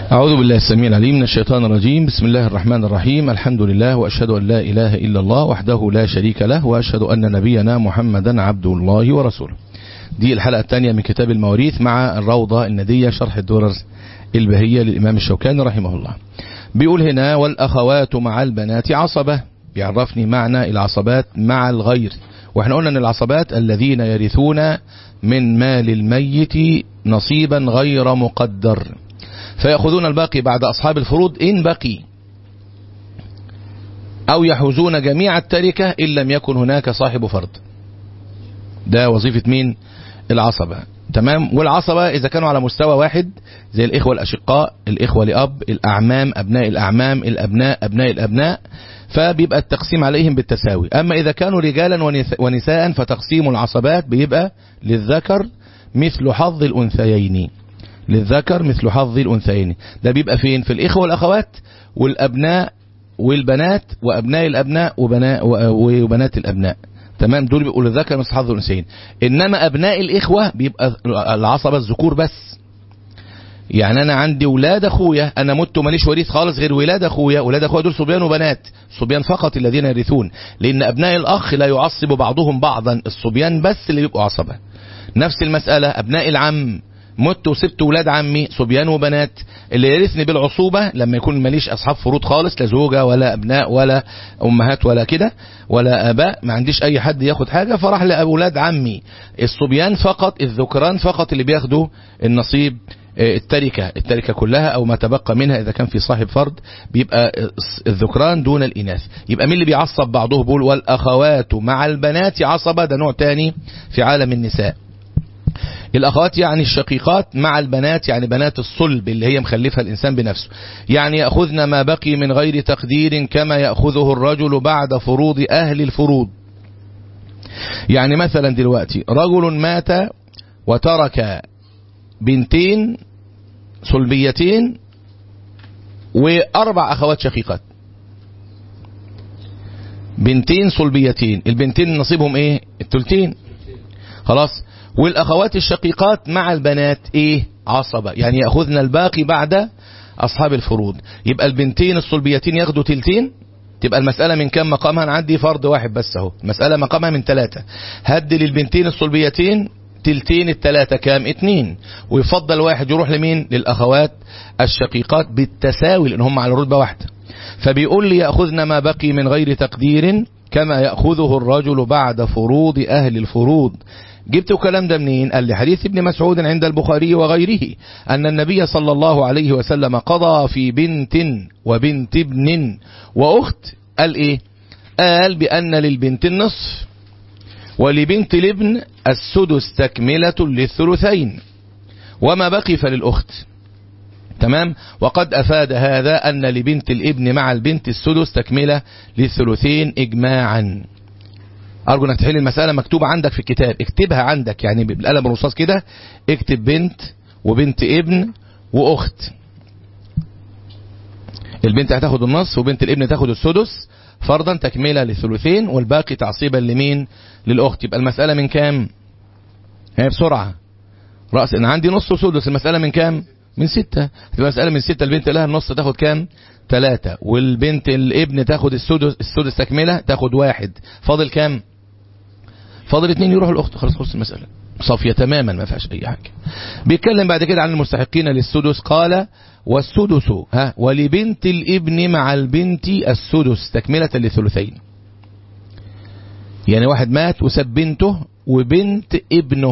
أعوذ بالله السميع العليم من الشيطان الرجيم بسم الله الرحمن الرحيم الحمد لله وأشهد أن لا إله إلا الله وحده لا شريك له وأشهد أن نبينا محمدا عبد الله ورسوله دي الحلقة الثانية من كتاب المواريث مع الروضة الندية شرح الدرر البهية للإمام الشوكاني رحمه الله بيقول هنا والأخوات مع البنات عصبة بيعرفني معنى العصبات مع الغير واحنا قلنا ان العصبات الذين يرثون من مال الميت نصيبا غير مقدر فيأخذون الباقي بعد أصحاب الفروض إن بقي أو يحوزون جميع التركة إن لم يكن هناك صاحب فرض ده وظيفة مين العصبة تمام والعصبة إذا كانوا على مستوى واحد زي الإخوة الأشقاء الإخوة لأب الأعمام أبناء الأعمام الأبناء أبناء الأبناء فبيبقى التقسيم عليهم بالتساوي أما إذا كانوا رجالا ونساء فتقسيم العصبات بيبقى للذكر مثل حظ الأنثيين للذكر مثل حظ الأنثيين ده بيبقى فين في الإخوة والأخوات والأبناء والبنات وأبناء الأبناء وبناء وبنات الأبناء تمام دول بيبقوا للذكر مثل حظ الأنثيين إنما أبناء الإخوة بيبقى العصبة الذكور بس يعني أنا عندي ولاد أخويا أنا مت وماليش وريث خالص غير ولاد أخويا ولاد أخويا دول صبيان وبنات صبيان فقط الذين يرثون لأن أبناء الأخ لا يعصب بعضهم بعضا الصبيان بس اللي بيبقوا عصبة نفس المسألة أبناء العم مت وسبت ولاد عمي صبيان وبنات اللي يرثني بالعصوبة لما يكون ماليش أصحاب فروض خالص لا زوجة ولا أبناء ولا أمهات ولا كده ولا آباء ما عنديش أي حد ياخد حاجة فراح لأولاد عمي الصبيان فقط الذكران فقط اللي بياخدوا النصيب التركة التركة كلها أو ما تبقى منها إذا كان في صاحب فرد بيبقى الذكران دون الإناث يبقى مين اللي بيعصب بعضه بول والأخوات مع البنات عصبة ده نوع تاني في عالم النساء الأخوات يعني الشقيقات مع البنات يعني بنات الصلب اللي هي مخلفها الإنسان بنفسه يعني يأخذن ما بقي من غير تقدير كما يأخذه الرجل بعد فروض أهل الفروض يعني مثلا دلوقتي رجل مات وترك بنتين صلبيتين وأربع أخوات شقيقات بنتين صلبيتين البنتين نصيبهم ايه التلتين خلاص والأخوات الشقيقات مع البنات إيه عصبة يعني يأخذن الباقي بعد أصحاب الفروض يبقى البنتين الصلبيتين ياخدوا تلتين تبقى المسألة من كم مقامها أنا عندي فرض واحد بس اهو المسألة مقامها من ثلاثة هدي للبنتين الصلبيتين تلتين الثلاثة كام اتنين ويفضل واحد يروح لمين للأخوات الشقيقات بالتساوي لأن هم على رتبة واحدة فبيقول لي يأخذن ما بقي من غير تقدير كما يأخذه الرجل بعد فروض أهل الفروض جبت الكلام ده منين قال لي حديث ابن مسعود عند البخاري وغيره أن النبي صلى الله عليه وسلم قضى في بنت وبنت ابن وأخت قال إيه قال بأن للبنت النصف ولبنت الابن السدس تكملة للثلثين وما بقي فللأخت تمام وقد أفاد هذا أن لبنت الابن مع البنت السدس تكملة للثلثين إجماعا أرجو أنك تحل المسألة مكتوبة عندك في الكتاب اكتبها عندك يعني بالقلم الرصاص كده اكتب بنت وبنت ابن وأخت البنت هتاخد النص وبنت الابن تاخد السدس فرضا تكملة للثلثين والباقي تعصيبا لمين للأخت يبقى المسألة من كام هي بسرعة رأس أنا عندي نص وسدس المسألة من كام من ستة تبقى مسألة من ستة البنت لها النص تاخد كام ثلاثة والبنت الابن تاخد السدس السدس تكملة تاخد واحد فاضل كام فاضل اتنين يروحوا الاخت خلاص خلص المسألة صافية تماما ما فيهاش اي حاجة بيتكلم بعد كده عن المستحقين للسدس قال والسدس ها ولبنت الابن مع البنت السدس تكملة للثلثين يعني واحد مات وساب بنته وبنت ابنه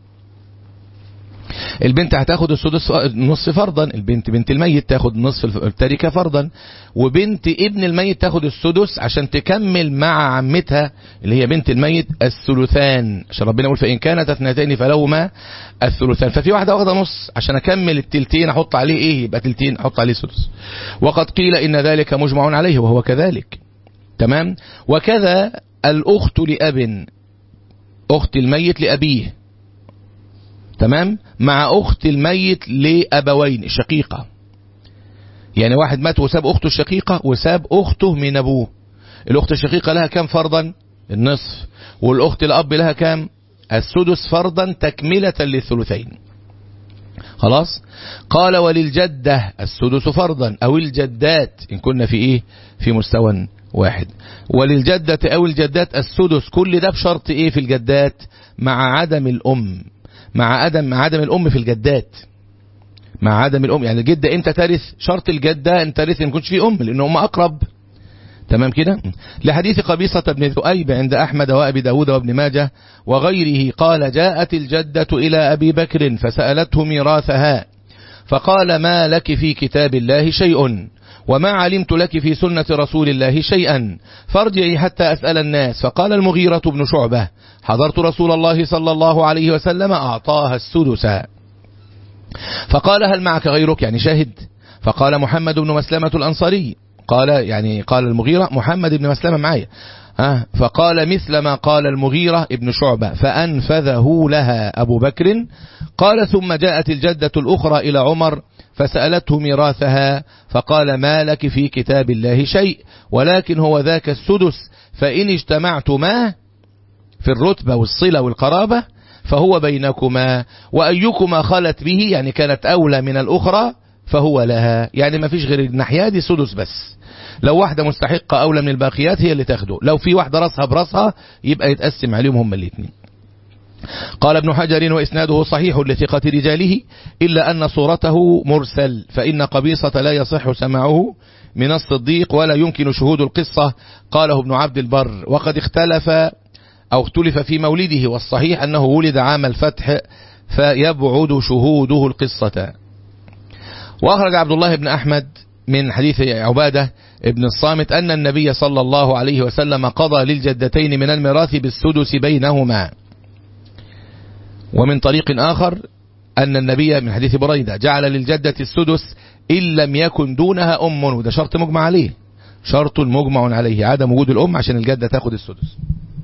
البنت هتاخد السدس نصف فرضا البنت بنت الميت تاخد نصف التركة فرضا وبنت ابن الميت تاخد السدس عشان تكمل مع عمتها اللي هي بنت الميت الثلثان عشان ربنا يقول فإن كانت اثنتين فلهما الثلثان ففي واحدة واخدة نص عشان أكمل التلتين أحط عليه إيه يبقى تلتين أحط عليه سدس وقد قيل إن ذلك مجمع عليه وهو كذلك تمام وكذا الأخت لأب أخت الميت لأبيه تمام مع أخت الميت لأبوين الشقيقة يعني واحد مات وساب أخته الشقيقة وساب أخته من أبوه الأخت الشقيقة لها كم فرضا النصف والأخت الأب لها كم السدس فرضا تكملة للثلثين خلاص قال وللجدة السدس فرضا أو الجدات إن كنا في إيه في مستوى واحد وللجدة أو الجدات السدس كل ده بشرط إيه في الجدات مع عدم الأم مع عدم مع عدم الأم في الجدات مع عدم الأم يعني الجدة أنت ترث شرط الجدة أنت ترث ما يكونش في أم لأن أم أقرب تمام كده لحديث قبيصة بن ذؤيب عند أحمد وأبي داود وابن ماجه وغيره قال جاءت الجدة إلى أبي بكر فسألته ميراثها فقال ما لك في كتاب الله شيء وما علمت لك في سنة رسول الله شيئا فارجعي حتى أسأل الناس فقال المغيرة بن شعبة حضرت رسول الله صلى الله عليه وسلم أعطاها السدس فقال هل معك غيرك يعني شاهد فقال محمد بن مسلمة الأنصاري قال يعني قال المغيرة محمد بن مسلمة معايا ها فقال مثل ما قال المغيرة ابن شعبة فأنفذه لها أبو بكر قال ثم جاءت الجدة الأخرى إلى عمر فسألته ميراثها فقال ما لك في كتاب الله شيء ولكن هو ذاك السدس فإن اجتمعتما في الرتبة والصلة والقرابة فهو بينكما وأيكما خلت به يعني كانت أولى من الأخرى فهو لها يعني ما فيش غير الناحية دي سدس بس لو واحدة مستحقة أولى من الباقيات هي اللي تاخده لو في واحدة راسها براسها يبقى يتقسم عليهم هم الاثنين قال ابن حجر وإسناده صحيح لثقة رجاله إلا أن صورته مرسل فإن قبيصة لا يصح سماعه من الصديق ولا يمكن شهود القصة قاله ابن عبد البر وقد اختلف أو اختلف في مولده والصحيح أنه ولد عام الفتح فيبعد شهوده القصة وأخرج عبد الله بن أحمد من حديث عبادة ابن الصامت أن النبي صلى الله عليه وسلم قضى للجدتين من الميراث بالسدس بينهما ومن طريق آخر أن النبي من حديث بريدة جعل للجدة السدس إن لم يكن دونها أم وده شرط مجمع عليه شرط مجمع عليه عدم وجود الأم عشان الجدة تاخد السدس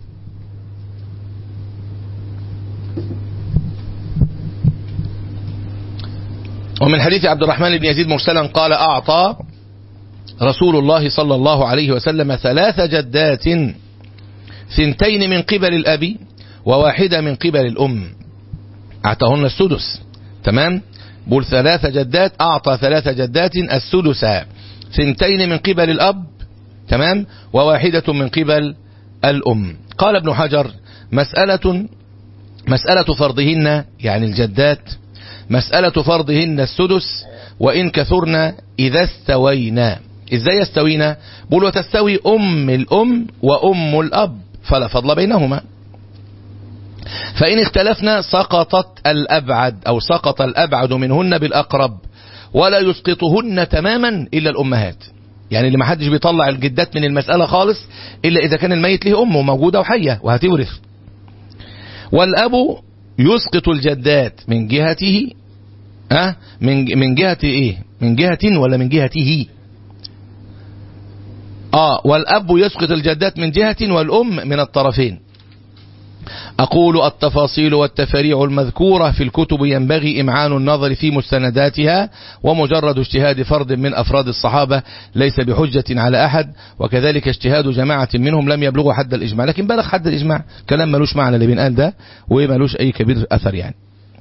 ومن حديث عبد الرحمن بن يزيد مرسلا قال أعطى رسول الله صلى الله عليه وسلم ثلاث جدات ثنتين من قبل الأب وواحدة من قبل الأم أعطاهن السدس تمام بول ثلاث جدات أعطى ثلاث جدات السدس ثنتين من قبل الأب تمام وواحدة من قبل الأم قال ابن حجر مسألة مسألة فرضهن يعني الجدات مسألة فرضهن السدس وإن كثرنا إذا استوينا إزاي يستوينا بقول وتستوي أم الأم وأم الأب فلا فضل بينهما فإن اختلفنا سقطت الأبعد أو سقط الأبعد منهن بالأقرب ولا يسقطهن تماما إلا الأمهات يعني اللي ما حدش بيطلع الجدات من المسألة خالص إلا إذا كان الميت له أم موجودة وحية وهتورث والأب يسقط الجدات من جهته أه؟ من من جهة ايه من جهة ولا من جهته اه والاب يسقط الجدات من جهة والام من الطرفين أقول التفاصيل والتفريع المذكورة في الكتب ينبغي إمعان النظر في مستنداتها ومجرد اجتهاد فرد من أفراد الصحابة ليس بحجة على أحد وكذلك اجتهاد جماعة منهم لم يبلغوا حد الإجماع لكن بلغ حد الإجماع كلام ملوش معنى اللي بينقال ده وملوش أي كبير أثر يعني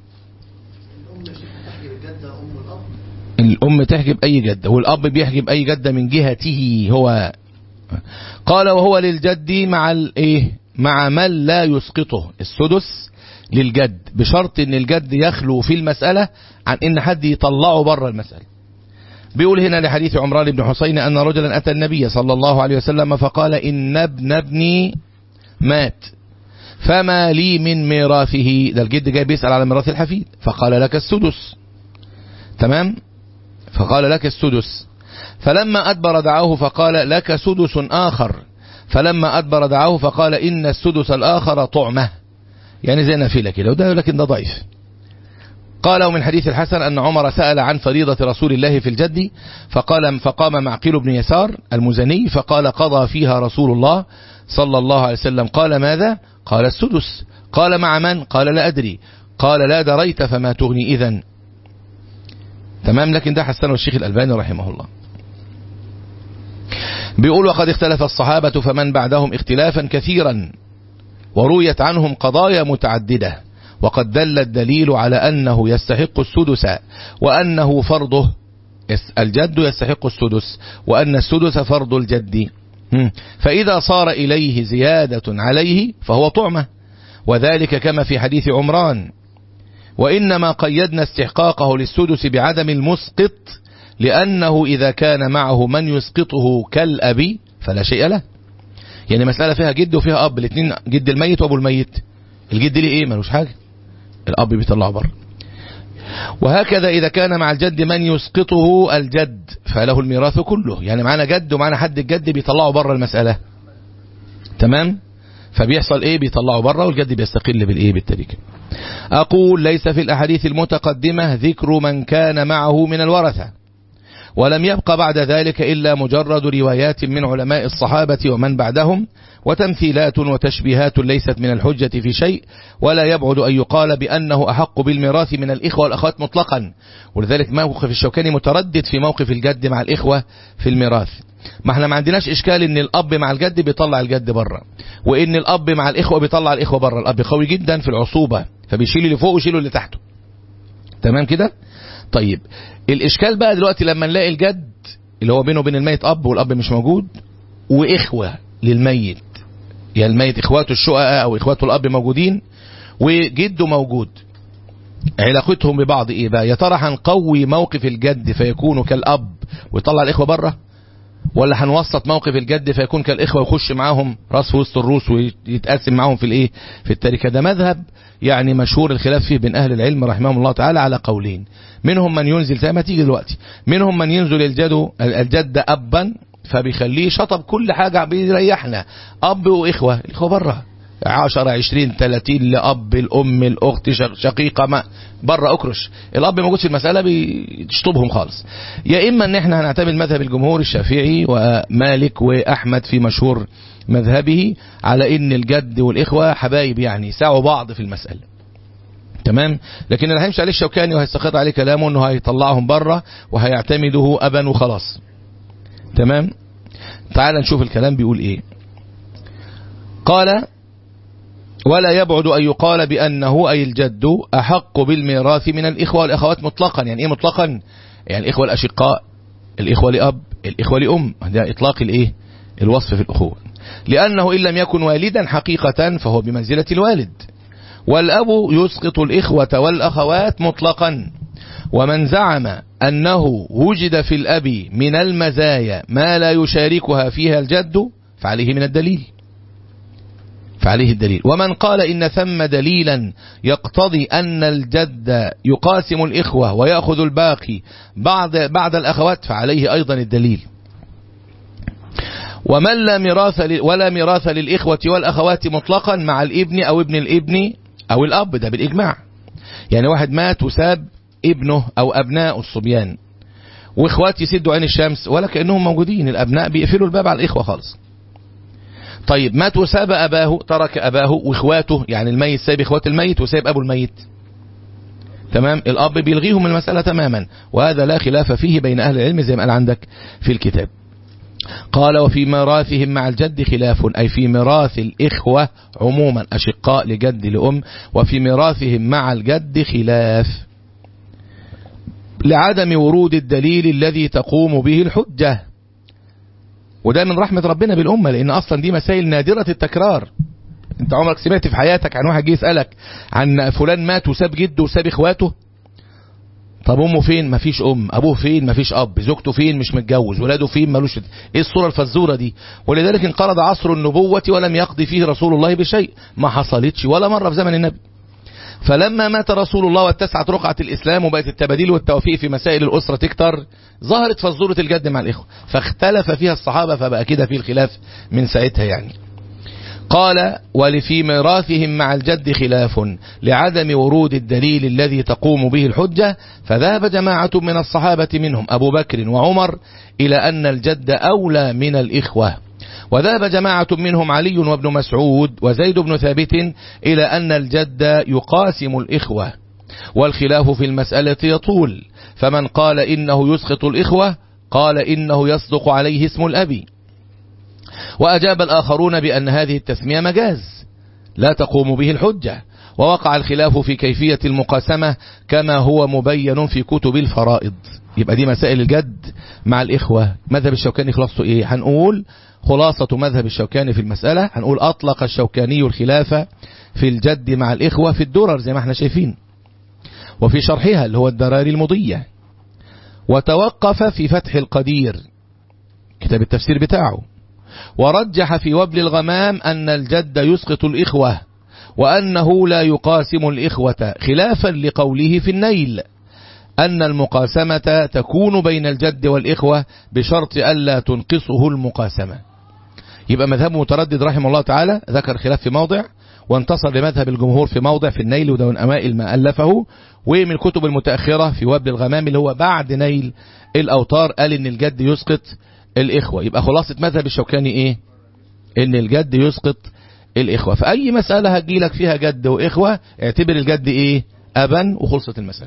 الأم تحجب أي جدة والأب بيحجب أي جدة من جهته هو قال وهو للجد مع الايه مع من لا يسقطه السدس للجد بشرط ان الجد يخلو في المسألة عن ان حد يطلعه بره المسألة بيقول هنا لحديث عمران بن حسين أن رجلا أتى النبي صلى الله عليه وسلم فقال إن ابن ابني مات فما لي من ميراثه ده الجد جاي بيسأل على ميراث الحفيد فقال لك السدس تمام فقال لك السدس فلما أدبر دعاه فقال لك سدس آخر فلما أدبر دعاه فقال إن السدس الآخر طعمة يعني زي نافلة كده وده لكن ده ضعيف قال ومن حديث الحسن أن عمر سأل عن فريضة رسول الله في الجد فقال فقام معقل بن يسار المزني فقال قضى فيها رسول الله صلى الله عليه وسلم قال ماذا قال السدس قال مع من قال لا أدري قال لا دريت فما تغني إذن تمام لكن ده حسنه الشيخ الألباني رحمه الله بيقول وقد اختلف الصحابة فمن بعدهم اختلافا كثيرا ورويت عنهم قضايا متعددة وقد دل الدليل على أنه يستحق السدس وأنه فرضه الجد يستحق السدس وأن السدس فرض الجد فإذا صار إليه زيادة عليه فهو طعمة وذلك كما في حديث عمران وإنما قيدنا استحقاقه للسدس بعدم المسقط لأنه إذا كان معه من يسقطه كالأبي فلا شيء له يعني مسألة فيها جد وفيها أب الاثنين جد الميت وأبو الميت الجد ليه إيه ملوش حاجة الأب بيطلعه بره وهكذا إذا كان مع الجد من يسقطه الجد فله الميراث كله يعني معنا جد ومعنا حد الجد بيطلعه بره المسألة تمام فبيحصل ايه بيطلعه بره والجد بيستقل بالايه بالتركه اقول ليس في الاحاديث المتقدمة ذكر من كان معه من الورثة ولم يبق بعد ذلك إلا مجرد روايات من علماء الصحابة ومن بعدهم وتمثيلات وتشبيهات ليست من الحجة في شيء ولا يبعد أن يقال بأنه أحق بالميراث من الإخوة والأخوات مطلقا ولذلك موقف الشوكاني متردد في موقف الجد مع الإخوة في الميراث ما احنا ما عندناش اشكال ان الاب مع الجد بيطلع الجد بره وان الاب مع الاخوه بيطلع الاخوه بره الاب قوي جدا في العصوبه فبيشيل اللي فوق ويشيل اللي تحته تمام كده طيب الاشكال بقى دلوقتي لما نلاقي الجد اللي هو بينه وبين الميت اب والاب مش موجود واخوه للميت يعني الميت اخواته الشققاء او اخواته الاب موجودين وجده موجود علاقتهم ببعض ايه بقى يا ترى هنقوي موقف الجد فيكون كالاب ويطلع الاخوه بره ولا هنوسط موقف الجد فيكون كالاخوه ويخش معاهم راس في وسط الروس ويتقاسم معاهم في الايه في التركه ده مذهب يعني مشهور الخلاف فيه بين اهل العلم رحمهم الله تعالى على قولين منهم من ينزل زي ما تيجي دلوقتي منهم من ينزل الجد الجد ابا فبيخليه شطب كل حاجه بيريحنا اب واخوه الاخوه بره 10 20 30 لاب الام الاخت شقيقه ما بره اكرش الاب موجود في المساله بيشطبهم خالص يا اما ان احنا هنعتمد مذهب الجمهور الشافعي ومالك واحمد في مشهور مذهبه على ان الجد والاخوه حبايب يعني ساعوا بعض في المساله تمام لكن اللي هيمشي عليه الشوكاني وهيستقر عليه كلامه انه هيطلعهم بره وهيعتمده ابا وخلاص تمام تعال نشوف الكلام بيقول ايه قال ولا يبعد أن يقال بأنه أي الجد أحق بالميراث من الإخوة والأخوات مطلقا يعني إيه مطلقا يعني الإخوة الأشقاء الإخوة لأب الإخوة لأم ده إطلاق الإيه الوصف في الأخوة لأنه إن لم يكن والدا حقيقة فهو بمنزلة الوالد والأب يسقط الإخوة والأخوات مطلقا ومن زعم أنه وجد في الأب من المزايا ما لا يشاركها فيها الجد فعليه من الدليل فعليه الدليل ومن قال إن ثم دليلا يقتضي أن الجد يقاسم الإخوة ويأخذ الباقي بعد, بعد الأخوات فعليه أيضا الدليل ومن لا ميراث ولا ميراث للإخوة والأخوات مطلقا مع الابن أو ابن الابن أو الأب ده بالإجماع يعني واحد مات وساب ابنه أو أبناء الصبيان واخوات يسدوا عين الشمس ولا كأنهم موجودين الأبناء بيقفلوا الباب على الإخوة خالص طيب مات وساب أباه ترك أباه وإخواته يعني الميت سايب إخوات الميت وسايب أبو الميت تمام الأب بيلغيهم المسألة تماما وهذا لا خلاف فيه بين أهل العلم زي ما قال عندك في الكتاب قال وفي ميراثهم مع الجد خلاف أي في ميراث الإخوة عموما أشقاء لجد لأم وفي ميراثهم مع الجد خلاف لعدم ورود الدليل الذي تقوم به الحجة وده من رحمة ربنا بالأمة لأن أصلا دي مسائل نادرة التكرار انت عمرك سمعت في حياتك عن واحد جه يسألك عن فلان مات وساب جده وساب اخواته طب امه فين مفيش ام ابوه فين مفيش اب زوجته فين مش متجوز ولاده فين ملوش ايه الصوره الفزوره دي ولذلك انقرض عصر النبوه ولم يقضي فيه رسول الله بشيء ما حصلتش ولا مره في زمن النبي فلما مات رسول الله واتسعت رقعة الإسلام وبقت التباديل والتوفيق في مسائل الأسرة تكتر ظهرت فزورة الجد مع الإخوة فاختلف فيها الصحابة فبقى كده في الخلاف من ساعتها يعني قال ولفي ميراثهم مع الجد خلاف لعدم ورود الدليل الذي تقوم به الحجة فذهب جماعة من الصحابة منهم أبو بكر وعمر إلى أن الجد أولى من الإخوة وذهب جماعة منهم علي وابن مسعود وزيد بن ثابت إلى أن الجد يقاسم الإخوة والخلاف في المسألة يطول فمن قال إنه يسقط الإخوة قال إنه يصدق عليه اسم الأبي وأجاب الآخرون بأن هذه التسمية مجاز لا تقوم به الحجة ووقع الخلاف في كيفية المقاسمة كما هو مبين في كتب الفرائض يبقى دي مسائل الجد مع الإخوة مذهب الشوكاني خلاصته إيه هنقول خلاصة مذهب الشوكاني في المسألة هنقول أطلق الشوكاني الخلافة في الجد مع الإخوة في الدرر زي ما احنا شايفين وفي شرحها اللي هو الدراري المضية وتوقف في فتح القدير كتاب التفسير بتاعه ورجح في وبل الغمام أن الجد يسقط الإخوة وأنه لا يقاسم الإخوة خلافا لقوله في النيل أن المقاسمة تكون بين الجد والإخوة بشرط ألا تنقصه المقاسمة يبقى مذهب متردد رحمه الله تعالى ذكر خلاف في موضع وانتصر لمذهب الجمهور في موضع في النيل ودون أمائل ما ألفه ومن الكتب المتأخرة في وبل الغمام اللي هو بعد نيل الأوتار قال إن الجد يسقط الإخوة يبقى خلاصة مذهب الشوكاني إيه إن الجد يسقط الإخوة فأي مسألة هتجيلك فيها جد وإخوة اعتبر الجد إيه أبا وخلصت المسألة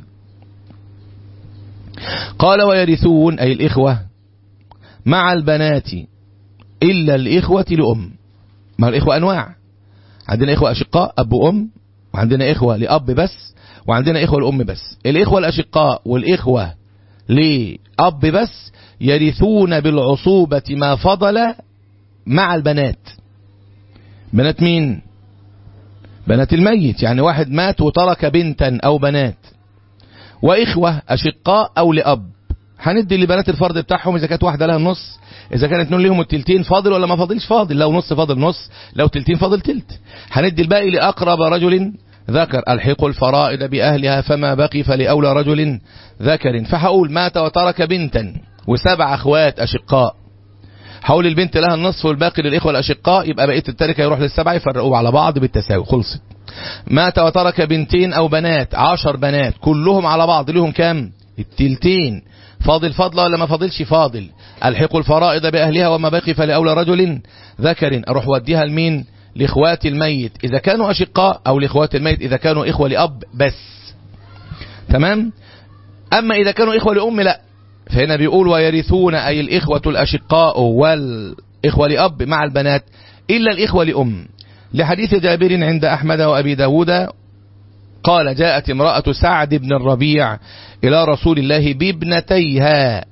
قال ويرثون أي الإخوة مع البنات إلا الإخوة لأم ما الإخوة أنواع عندنا إخوة أشقاء أب وأم وعندنا إخوة لأب بس وعندنا إخوة لأم بس الإخوة الأشقاء والإخوة لأب بس يرثون بالعصوبة ما فضل مع البنات بنات مين بنات الميت يعني واحد مات وترك بنتا أو بنات وإخوة أشقاء أو لأب هندي لبنات الفرد بتاعهم إذا كانت واحدة لها النص إذا كانت اتنين ليهم التلتين فاضل ولا ما فاضلش فاضل لو نص فاضل نص لو تلتين فاضل تلت هندي الباقي لأقرب رجل ذكر الحق الفرائض بأهلها فما بقي فلأولى رجل ذكر فهقول مات وترك بنتا وسبع أخوات أشقاء هقول البنت لها النصف والباقي للإخوة الأشقاء يبقى بقية التركة يروح للسبعة يفرقوا على بعض بالتساوي خلصت مات وترك بنتين أو بنات عشر بنات كلهم على بعض لهم كام التلتين فاضل فضل ولا ما فاضلش فاضل الحق الفرائض بأهلها وما بقي فلأولى رجل ذكر أروح وديها لمين لإخوات الميت إذا كانوا أشقاء أو لإخوات الميت إذا كانوا إخوة لأب بس تمام أما إذا كانوا إخوة لأم لا فهنا بيقول ويرثون أي الإخوة الأشقاء والإخوة لأب مع البنات إلا الإخوة لأم لحديث جابر عند أحمد وأبي داود قال جاءت امرأة سعد بن الربيع إلى رسول الله بابنتيها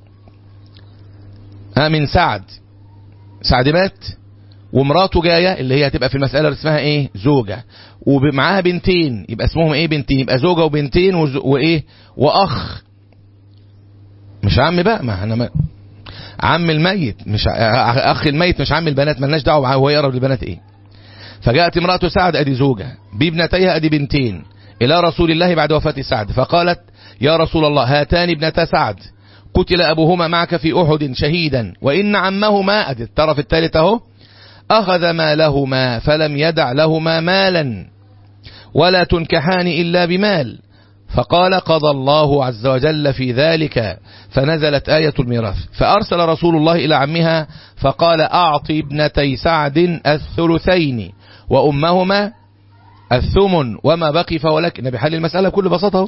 من سعد سعد مات ومراته جاية اللي هي هتبقى في المسألة اسمها ايه زوجة ومعاها بنتين يبقى اسمهم ايه بنتين يبقى زوجة وبنتين وز... وايه واخ مش عم بقى ما احنا ما... عم الميت مش اخ الميت مش عم البنات ملناش دعوه هو يقرب للبنات ايه فجاءت امرأة سعد ادي زوجة بابنتيها ادي بنتين الى رسول الله بعد وفاة سعد فقالت يا رسول الله هاتان ابنتا سعد قتل ابوهما معك في احد شهيدا وان عمهما ادي الطرف الثالث اهو أخذ مالهما فلم يدع لهما مالا ولا تنكحان إلا بمال فقال قضى الله عز وجل في ذلك فنزلت آية الميراث فأرسل رسول الله إلى عمها فقال أعطي ابنتي سعد الثلثين وأمهما الثمن وما بقي فولك النبي حل المسألة بكل بساطة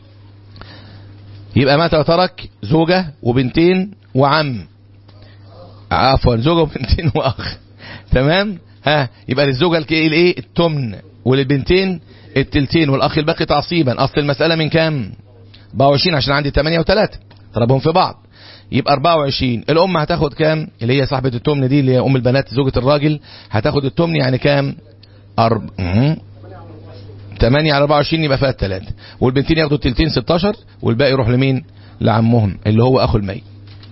يبقى مات وترك زوجة وبنتين وعم عفوا زوجة وبنتين وأخ تمام ها يبقى للزوجة الايه التمن وللبنتين التلتين والاخ الباقي تعصيبا اصل المسألة من كام 24 عشان عندي 8 و3 ضربهم في بعض يبقى 24 الام هتاخد كام اللي هي صاحبة التمن دي اللي هي ام البنات زوجة الراجل هتاخد التمن يعني كام أرب... 8 على 24 يبقى فيها الثلاثة والبنتين ياخدوا التلتين 16 والباقي يروح لمين لعمهم اللي هو اخو الميت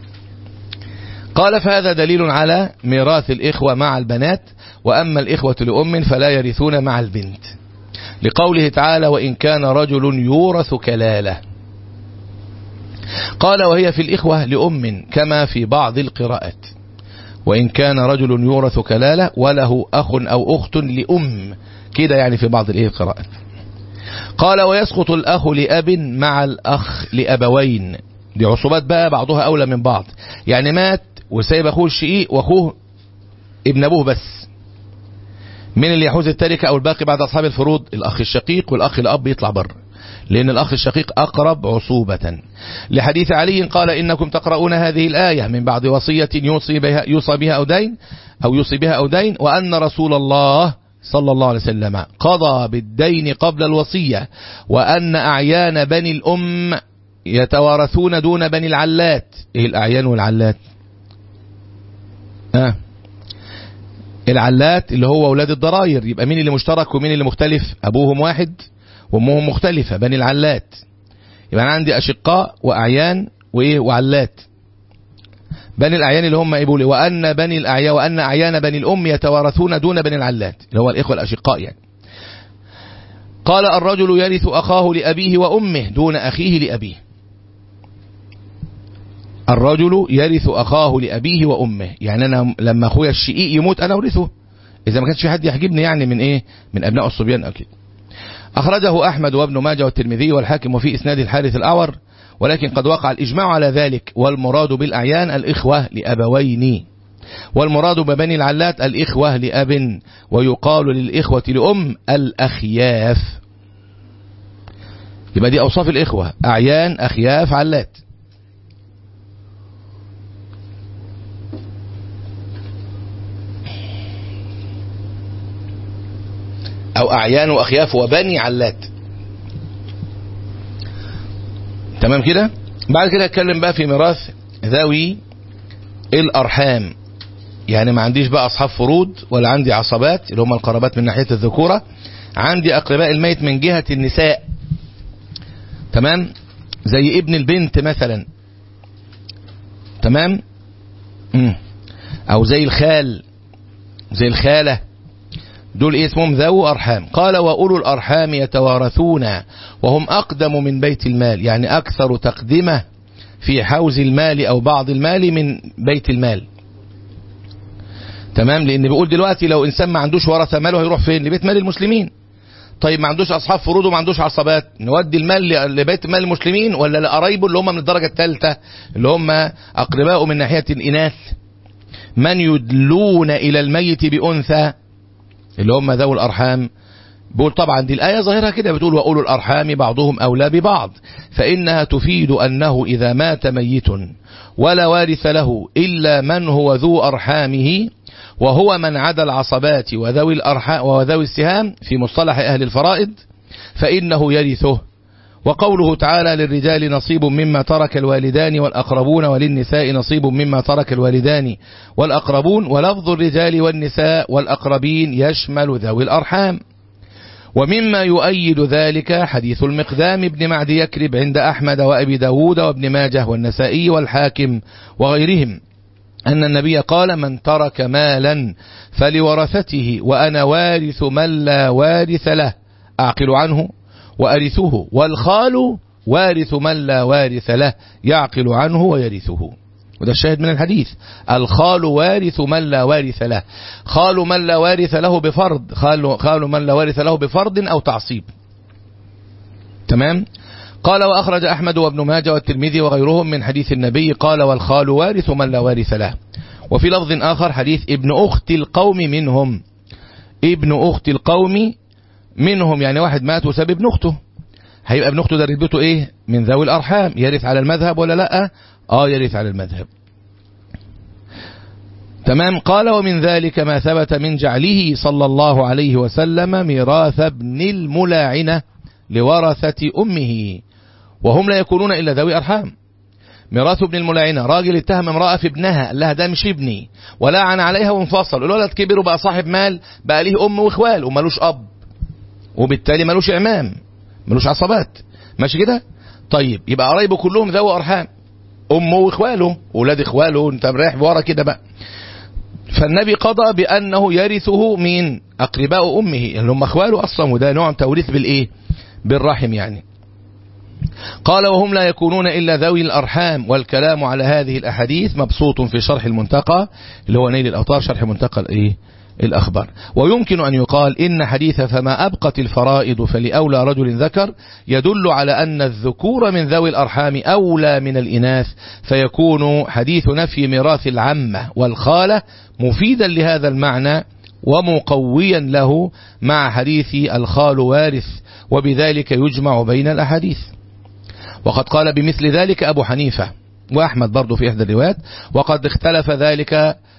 قال فهذا دليل على ميراث الإخوة مع البنات وأما الإخوة لأم فلا يرثون مع البنت لقوله تعالى وإن كان رجل يورث كلالة قال وهي في الإخوة لأم كما في بعض القراءات وإن كان رجل يورث كلالة وله أخ أو أخت لأم كده يعني في بعض القراءات قال ويسقط الأخ لأب مع الأخ لأبوين دي عصوبات بقى بعضها أولى من بعض يعني مات وسايب أخوه الشقيق وأخوه ابن أبوه بس من اللي يحوز التركة أو الباقي بعد أصحاب الفروض الأخ الشقيق والأخ الأب يطلع بره لأن الأخ الشقيق أقرب عصوبة لحديث علي قال إنكم تقرؤون هذه الآية من بعد وصية يوصي بها, يوصى بها أو دين أو يوصي بها أو دين وأن رسول الله صلى الله عليه وسلم قضى بالدين قبل الوصية وأن أعيان بني الأم يتوارثون دون بني العلات إيه الأعيان والعلات آه. العلات اللي هو أولاد الضراير يبقى مين اللي مشترك ومين اللي مختلف أبوهم واحد وأمهم مختلفة بني العلات يبقى أنا عندي أشقاء وأعيان وإيه وعلات بني الأعيان اللي هم يقولوا وأن بني الأعيان وأن أعيان بني الأم يتوارثون دون بني العلات اللي هو الإخوة الأشقاء يعني قال الرجل يرث أخاه لأبيه وأمه دون أخيه لأبيه الرجل يرث أخاه لأبيه وأمه يعني أنا لما أخويا الشقيق يموت أنا أورثه إذا ما كانش في حد يحجبني يعني من إيه من أبناء الصبيان أكيد أخرجه أحمد وابن ماجه والترمذي والحاكم وفي إسناد الحارث الأعور ولكن قد وقع الإجماع على ذلك والمراد بالأعيان الإخوة لأبوين والمراد ببني العلات الإخوة لأب ويقال للإخوة لأم الأخياف يبقى دي أوصاف الإخوة أعيان أخياف علات أو أعيان وأخياف وبني علات تمام كده بعد كده اتكلم بقى في ميراث ذوي الأرحام يعني ما عنديش بقى أصحاب فروض ولا عندي عصبات اللي هم القرابات من ناحية الذكورة عندي أقرباء الميت من جهة النساء تمام زي ابن البنت مثلا تمام مم. أو زي الخال زي الخالة دول إيه اسمهم ذو أرحام قال وأولو الأرحام يتوارثون وهم أقدم من بيت المال يعني أكثر تقدمة في حوز المال أو بعض المال من بيت المال تمام لأن بيقول دلوقتي لو إنسان ما عندوش ورثة ماله هيروح فين لبيت مال المسلمين طيب ما عندوش أصحاب فروض وما عندوش عصبات نودي المال لبيت مال المسلمين ولا لقرايبه اللي هم من الدرجة الثالثة اللي هم أقرباء من ناحية الإناث من يدلون إلى الميت بأنثى اللي هم ذوي الأرحام بيقول طبعا دي الآية ظاهرها كده بتقول وأولو الأرحام بعضهم أولى ببعض فإنها تفيد أنه إذا مات ميت ولا وارث له إلا من هو ذو أرحامه وهو من عدا العصبات وذوي الأرحام وذوي السهام في مصطلح أهل الفرائض فإنه يرثه وقوله تعالى للرجال نصيب مما ترك الوالدان والأقربون وللنساء نصيب مما ترك الوالدان والأقربون ولفظ الرجال والنساء والأقربين يشمل ذوي الأرحام ومما يؤيد ذلك حديث المقدام بن معد يكرب عند أحمد وأبي داود وابن ماجه والنسائي والحاكم وغيرهم أن النبي قال من ترك مالا فلورثته وأنا وارث من لا وارث له أعقل عنه وأرثه والخال وارث من لا وارث له يعقل عنه ويرثه وده الشاهد من الحديث الخال وارث من لا وارث له خال من لا وارث له بفرض خال, خال من لا وارث له بفرض أو تعصيب تمام قال وأخرج أحمد وابن ماجه والترمذي وغيرهم من حديث النبي قال والخال وارث من لا وارث له وفي لفظ آخر حديث ابن أخت القوم منهم ابن أخت القوم منهم يعني واحد مات وساب ابن أخته هيبقى ابن أخته ده رتبته إيه من ذوي الأرحام يرث على المذهب ولا لا آه يرث على المذهب تمام قال ومن ذلك ما ثبت من جعله صلى الله عليه وسلم ميراث ابن الملاعنة لورثة أمه وهم لا يكونون إلا ذوي أرحام ميراث ابن الملاعنة راجل اتهم امرأة في ابنها قال لها ده مش ابني ولعن عليها وانفصل الولد كبر وبقى صاحب مال بقى ليه أم وإخوال ومالوش أب وبالتالي مالوش إعمام مالوش عصبات ماشي كده طيب يبقى قرايبه كلهم ذوي أرحام أمه وإخواله أولاد إخواله أنت رايح ورا كده بقى فالنبي قضى بأنه يرثه من أقرباء أمه اللي هم أخواله أصلا وده نوع توريث بالإيه بالرحم يعني قال وهم لا يكونون إلا ذوي الأرحام والكلام على هذه الأحاديث مبسوط في شرح المنتقى اللي هو نيل الأوطار شرح منتقى الإيه الأخبار ويمكن أن يقال إن حديث فما أبقت الفرائض فلأولى رجل ذكر يدل على أن الذكور من ذوي الأرحام أولى من الإناث فيكون حديث نفي ميراث العمة والخالة مفيدا لهذا المعنى ومقويا له مع حديث الخال وارث وبذلك يجمع بين الأحاديث وقد قال بمثل ذلك أبو حنيفة وأحمد برضه في إحدى الروايات وقد اختلف ذلك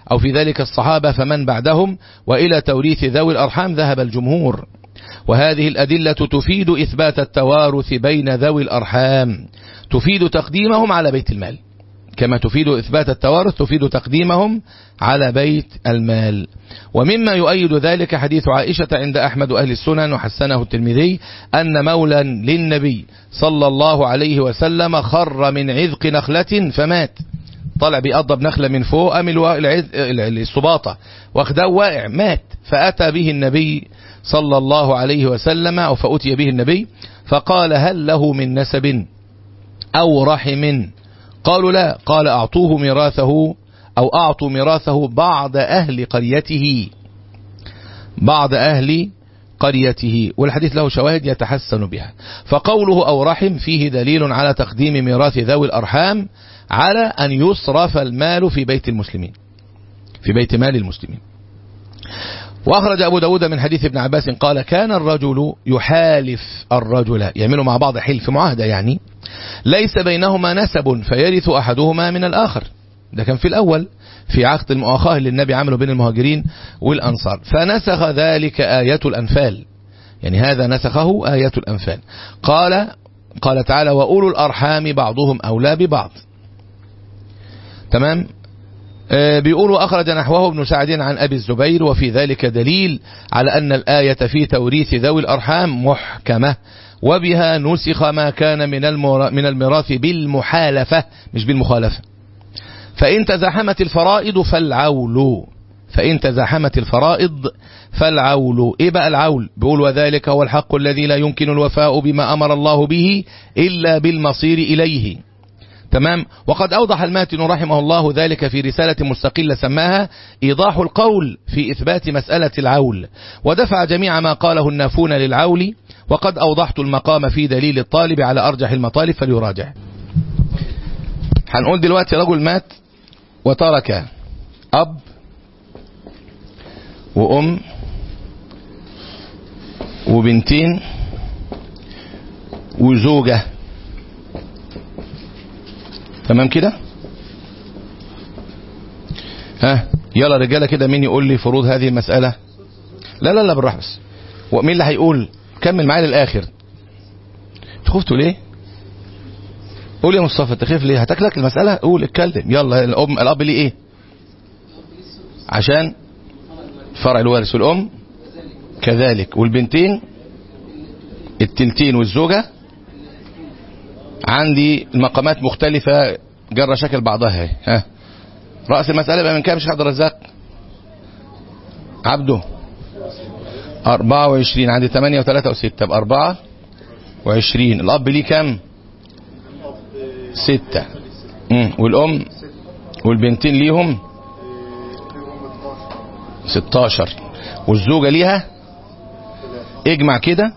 أو في ذلك الصحابة فمن بعدهم وإلى توريث ذوي الأرحام ذهب الجمهور وهذه الأدلة تفيد إثبات التوارث بين ذوي الأرحام تفيد تقديمهم على بيت المال كما تفيد إثبات التوارث تفيد تقديمهم على بيت المال ومما يؤيد ذلك حديث عائشة عند أحمد أهل السنن وحسنه الترمذي أن مولا للنبي صلى الله عليه وسلم خر من عذق نخلة فمات طلع بيقضب نخلة من فوق أم السباطة واخده واقع مات فأتى به النبي صلى الله عليه وسلم أو فأتي به النبي فقال هل له من نسب أو رحم قالوا لا قال أعطوه ميراثه أو أعطوا ميراثه بعض أهل قريته بعض أهل قريته والحديث له شواهد يتحسن بها فقوله أو رحم فيه دليل على تقديم ميراث ذوي الأرحام على أن يصرف المال في بيت المسلمين في بيت مال المسلمين وأخرج أبو داود من حديث ابن عباس قال كان الرجل يحالف الرجل يعملوا مع بعض حلف معاهدة يعني ليس بينهما نسب فيرث أحدهما من الآخر ده كان في الأول في عقد المؤاخاة اللي النبي عمله بين المهاجرين والأنصار فنسخ ذلك آية الأنفال يعني هذا نسخه آية الأنفال قال قال تعالى وأولو الأرحام بعضهم أولى ببعض تمام بيقولوا أخرج نحوه ابن سعد عن أبي الزبير وفي ذلك دليل على أن الآية في توريث ذوي الأرحام محكمة وبها نسخ ما كان من من الميراث بالمحالفة مش بالمخالفة فإن تزاحمت الفرائض فالعول فإن تزاحمت الفرائض فالعول إيه بقى العول بيقول وذلك هو الحق الذي لا يمكن الوفاء بما أمر الله به إلا بالمصير إليه تمام وقد أوضح الماتن رحمه الله ذلك في رسالة مستقلة سماها إيضاح القول في إثبات مسألة العول ودفع جميع ما قاله النافون للعول وقد أوضحت المقام في دليل الطالب على أرجح المطالب فليراجع هنقول دلوقتي رجل مات وترك أب وأم وبنتين وزوجة تمام كده ها يلا رجاله كده مين يقول لي فروض هذه المسألة لا لا لا بالراحه بس ومين اللي هيقول كمل معايا للآخر خفتوا ليه قول يا مصطفى تخاف ليه هتاكلك المسألة قول اتكلم يلا الأم الأب ليه ايه عشان فرع الوارث والأم كذلك والبنتين التلتين والزوجة عندي المقامات مختلفة جرى شكل بعضها هي. ها رأس المسألة بقى من كام شيخ عبد الرزاق عبده أربعة وعشرين عندي ثمانية وثلاثة وستة بأربعة وعشرين الأب ليه كام ستة مم. والأم والبنتين ليهم ستاشر والزوجة ليها اجمع كده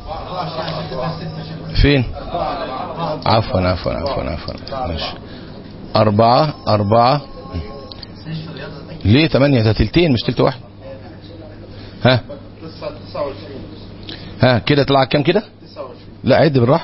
فين عفوا عفوا عفوا عفوا ماشي أربعة أربعة ليه ثمانية ده تلتين مش تلت واحد ها ها كده طلع كام كده لا عد بالراحة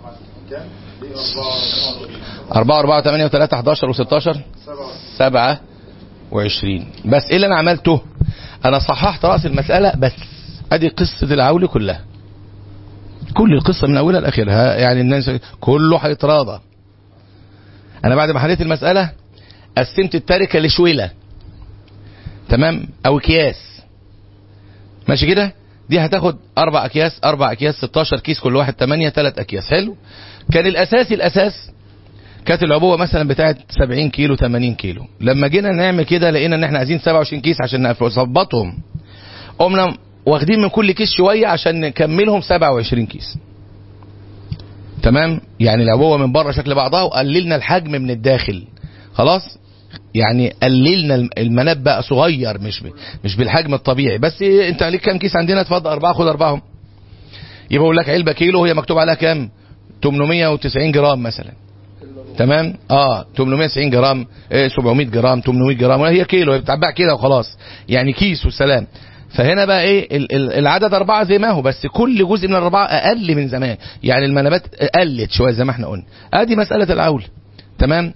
أربعة أربعة ثمانية وثلاثة حداشر وستاشر سبعة وعشرين بس ايه اللي انا عملته انا صححت رأس المسألة بس ادي قصة العول كلها كل القصة من اولها لاخرها يعني الناس كله هيتراضى انا بعد ما حليت المسألة قسمت التركة لشويلة تمام او اكياس ماشي كده دي هتاخد اربع اكياس اربع اكياس 16 كيس كل واحد 8 3 اكياس حلو كان الاساسي الاساس كانت العبوه مثلا بتاعت 70 كيلو 80 كيلو لما جينا نعمل كده لقينا ان احنا عايزين 27 كيس عشان نظبطهم قمنا واخدين من كل كيس شويه عشان نكملهم 27 كيس تمام يعني العبوه من بره شكل بعضها وقللنا الحجم من الداخل خلاص يعني قللنا المناب بقى صغير مش ب... مش بالحجم الطبيعي بس انت عليك كام كيس عندنا اتفضل اربعه خد اربعهم يبقى اقول لك علبه كيلو هي مكتوب عليها كام 890 جرام مثلا تمام اه 890 جرام إيه 700 جرام 800 جرام ولا هي كيلو بتتباع كده وخلاص يعني كيس والسلام فهنا بقى ايه العدد اربعة زي ما هو بس كل جزء من الاربعة اقل من زمان يعني المنابات قلت شوية زي ما احنا قلنا ادي مسألة العول تمام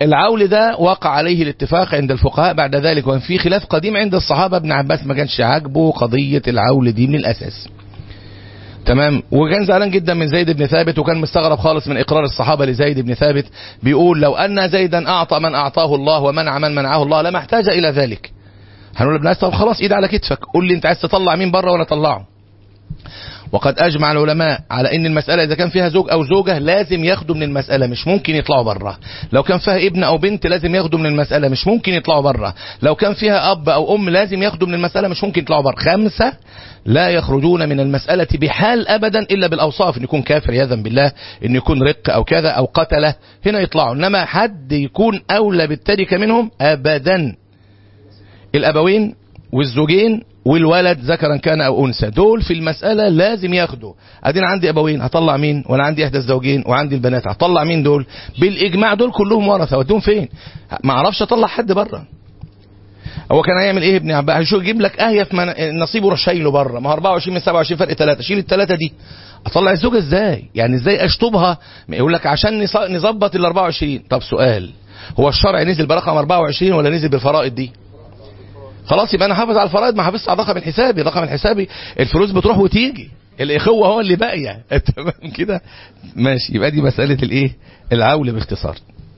العول ده وقع عليه الاتفاق عند الفقهاء بعد ذلك وكان في خلاف قديم عند الصحابة ابن عباس ما كانش عاجبه قضية العول دي من الأساس تمام وكان زعلان جدا من زيد بن ثابت وكان مستغرب خالص من اقرار الصحابه لزيد بن ثابت بيقول لو ان زيدا اعطى من اعطاه الله ومنع من منعه الله لما احتاج الى ذلك هنقول ابن طب خلاص ايد على كتفك قول لي انت عايز تطلع مين بره وانا اطلعه وقد اجمع العلماء على ان المساله اذا كان فيها زوج او زوجه لازم ياخدوا من المساله مش ممكن يطلعوا بره لو كان فيها ابن او بنت لازم ياخدوا من المساله مش ممكن يطلعوا بره لو كان فيها اب او ام لازم ياخدوا من المساله مش ممكن يطلعوا بره خمسه لا يخرجون من المساله بحال ابدا الا بالاوصاف ان يكون كافر عياذا بالله ان يكون رق او كذا او قتله هنا يطلعوا انما حد يكون اولى بالتركه منهم ابدا الابوين والزوجين والولد ذكرا كان او انثى دول في المساله لازم ياخدوا ادينا عندي ابوين هطلع مين وانا عندي احدى الزوجين وعندي البنات هطلع مين دول بالاجماع دول كلهم ورثه وديهم فين ما اعرفش اطلع حد بره هو كان هيعمل ايه ابن عباس هيشوف يجيب لك اهيف من نصيبه راح شايله بره ما هو 24 من 27 فرق 3 شيل الثلاثه دي اطلع الزوجه ازاي يعني ازاي اشطبها يقول لك عشان نظبط ال 24 طب سؤال هو الشرع نزل برقم 24 ولا نزل بالفرائض دي خلاص يبقى انا حافظ على الفرائض ما حافظش على الرقم الحسابي الرقم الحسابي الفلوس بتروح وتيجي الاخوه هو اللي باقيه تمام كده ماشي يبقى دي مساله الايه العول باختصار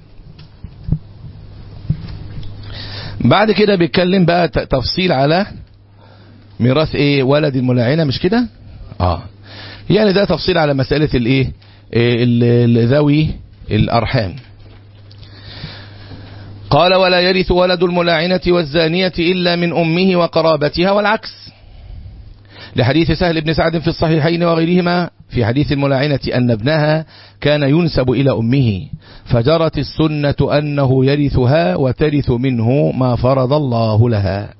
بعد كده بيتكلم بقى تفصيل على ميراث ايه ولد الملاعنه مش كده اه يعني ده تفصيل على مساله الايه ذوي الارحام قال ولا يرث ولد الملاعنة والزانية إلا من أمه وقرابتها والعكس لحديث سهل بن سعد في الصحيحين وغيرهما في حديث الملاعنة أن ابنها كان ينسب إلى أمه فجرت السنة أنه يرثها وترث منه ما فرض الله لها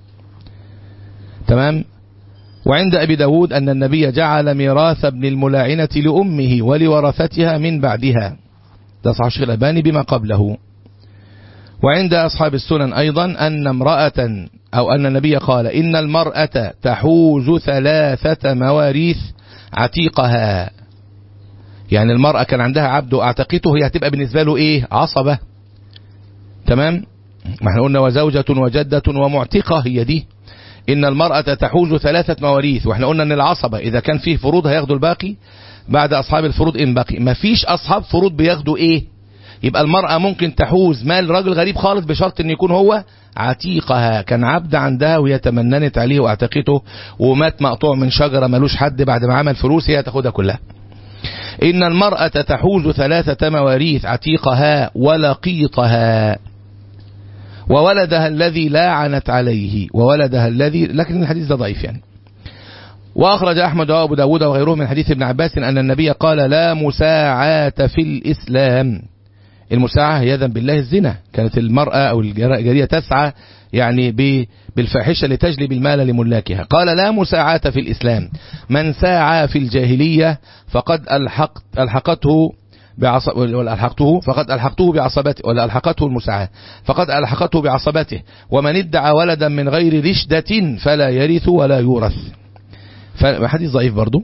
تمام وعند أبي داود أن النبي جعل ميراث ابن الملاعنة لأمه ولورثتها من بعدها ده صحيح الشيخ الألباني بما قبله وعند أصحاب السنن أيضا أن امرأة أو أن النبي قال إن المرأة تحوز ثلاثة مواريث عتيقها يعني المرأة كان عندها عبد أعتقته هي هتبقى بالنسبة له إيه عصبة تمام ما احنا قلنا وزوجة وجدة ومعتقة هي دي إن المرأة تحوز ثلاثة مواريث واحنا قلنا إن العصبة إذا كان فيه فروض هياخدوا الباقي بعد أصحاب الفروض إن بقي ما فيش أصحاب فروض بياخدوا إيه يبقى المرأة ممكن تحوز مال راجل غريب خالص بشرط ان يكون هو عتيقها كان عبد عندها وهي تمننت عليه واعتقته ومات مقطوع من شجرة ملوش حد بعد ما عمل فلوس هي تاخدها كلها إن المرأة تحوز ثلاثة مواريث عتيقها ولقيطها وولدها الذي لاعنت عليه وولدها الذي لكن الحديث ده ضعيف يعني وأخرج أحمد وأبو داود وغيره من حديث ابن عباس أن النبي قال لا مساعاة في الإسلام المساعة عياذا بالله الزنا كانت المرأة أو الجارية تسعى يعني بالفاحشة لتجلب المال لملاكها قال لا مساعاة في الإسلام من ساعى في الجاهلية فقد ألحقت ألحقته بعصب ولا ألحقته فقد ألحقته بعصبته ولا ألحقته المساعاة فقد ألحقته بعصبته ومن ادعى ولدا من غير رشدة فلا يرث ولا يورث فحديث ضعيف برضو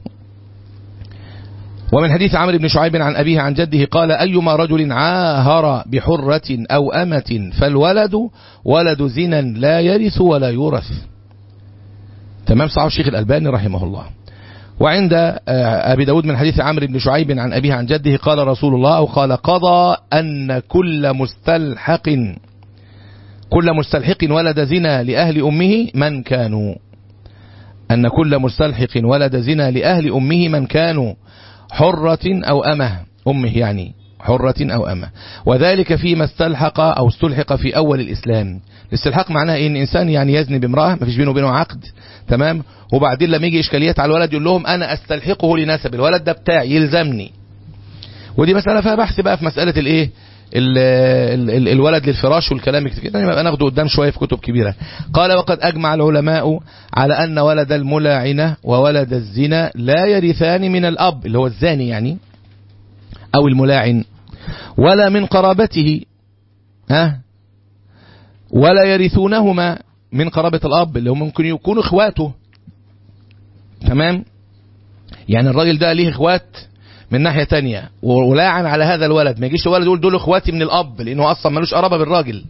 ومن حديث عمرو بن شعيب عن أبيه عن جده قال أيما رجل عاهر بحرة أو أمة فالولد ولد زنا لا يرث ولا يورث تمام صحيح الشيخ الألباني رحمه الله وعند أبي داود من حديث عمرو بن شعيب عن أبيه عن جده قال رسول الله أو قال قضى أن كل مستلحق كل مستلحق ولد زنا لأهل أمه من كانوا أن كل مستلحق ولد زنا لأهل أمه من كانوا حرة أو أمه أمه يعني حرة أو أمه وذلك فيما استلحق أو استلحق في أول الإسلام الاستلحاق معناها إيه؟ إن إنسان يعني يزني بامرأة ما فيش بينه وبينه عقد تمام وبعدين لما يجي إشكاليات على الولد يقول لهم أنا أستلحقه لنسب الولد ده بتاعي يلزمني ودي مسألة فيها بحث بقى في مسألة الإيه ال ال ال الولد للفراش والكلام كده يبقى ناخده قدام شوية في كتب كبيرة قال وقد أجمع العلماء على أن ولد الملاعنة وولد الزنا لا يرثان من الأب اللي هو الزاني يعني أو الملاعن ولا من قرابته ها ولا يرثونهما من قرابة الأب اللي هم ممكن يكونوا إخواته تمام يعني الراجل ده ليه إخوات من ناحية تانية ولاعن على هذا الولد ما يجيش الولد يقول دول اخواتي من الاب لانه اصلا ملوش قرابة بالراجل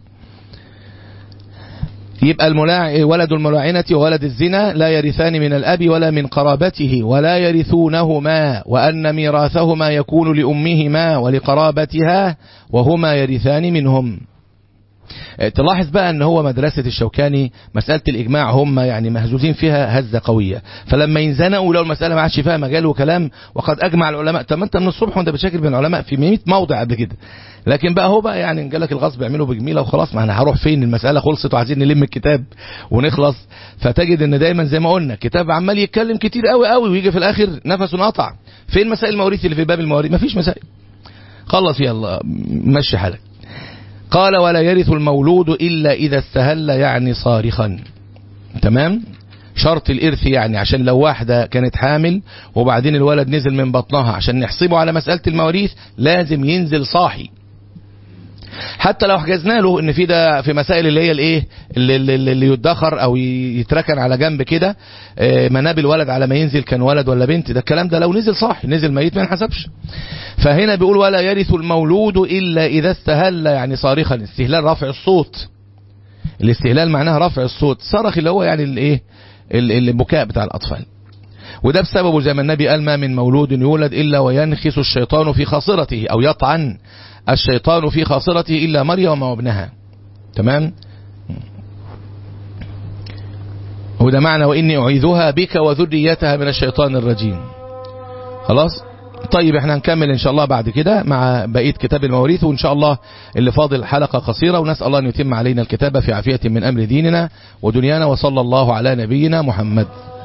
يبقى الملاع ولد الملاعنة وولد الزنا لا يرثان من الأب ولا من قرابته ولا يرثونهما وأن ميراثهما يكون لأمهما ولقرابتها وهما يرثان منهم تلاحظ بقى ان هو مدرسة الشوكاني مسألة الإجماع هم يعني مهزوزين فيها هزة قوية فلما ينزنقوا لو المسألة ما عادش فيها مجال وكلام وقد أجمع العلماء طب انت من الصبح وانت بتشاكل بين العلماء في 100 موضع قبل كده لكن بقى هو بقى يعني جالك الغصب يعمله بجميلة وخلاص ما انا هروح فين المسألة خلصت وعايزين نلم الكتاب ونخلص فتجد ان دايما زي ما قلنا كتاب عمال يتكلم كتير قوي قوي ويجي في الاخر نفسه انقطع فين مسائل المواريث اللي في باب المواريث مفيش مسائل خلص يلا مشي حالك قال ولا يرث المولود إلا إذا استهل يعني صارخا تمام شرط الإرث يعني عشان لو واحدة كانت حامل وبعدين الولد نزل من بطنها عشان نحسبه على مسألة المواريث لازم ينزل صاحي حتى لو حجزنا له ان في ده في مسائل اللي هي الايه اللي, اللي, اللي يدخر او يتركن على جنب كده مناب الولد على ما ينزل كان ولد ولا بنت ده الكلام ده لو نزل صاحي نزل ميت ما ينحسبش فهنا بيقول ولا يرث المولود الا اذا استهل يعني صارخا استهلال رفع الصوت الاستهلال معناها رفع الصوت صرخ اللي هو يعني الايه البكاء بتاع الاطفال وده بسببه زي ما النبي قال ما من مولود يولد الا وينخس الشيطان في خاصرته او يطعن الشيطان في خاصرته إلا مريم وابنها تمام وده معنى وإني أعيذها بك وذريتها من الشيطان الرجيم خلاص طيب احنا هنكمل ان شاء الله بعد كده مع بقية كتاب المواريث وان شاء الله اللي فاضل حلقة قصيرة ونسأل الله ان يتم علينا الكتاب في عافية من امر ديننا ودنيانا وصلى الله على نبينا محمد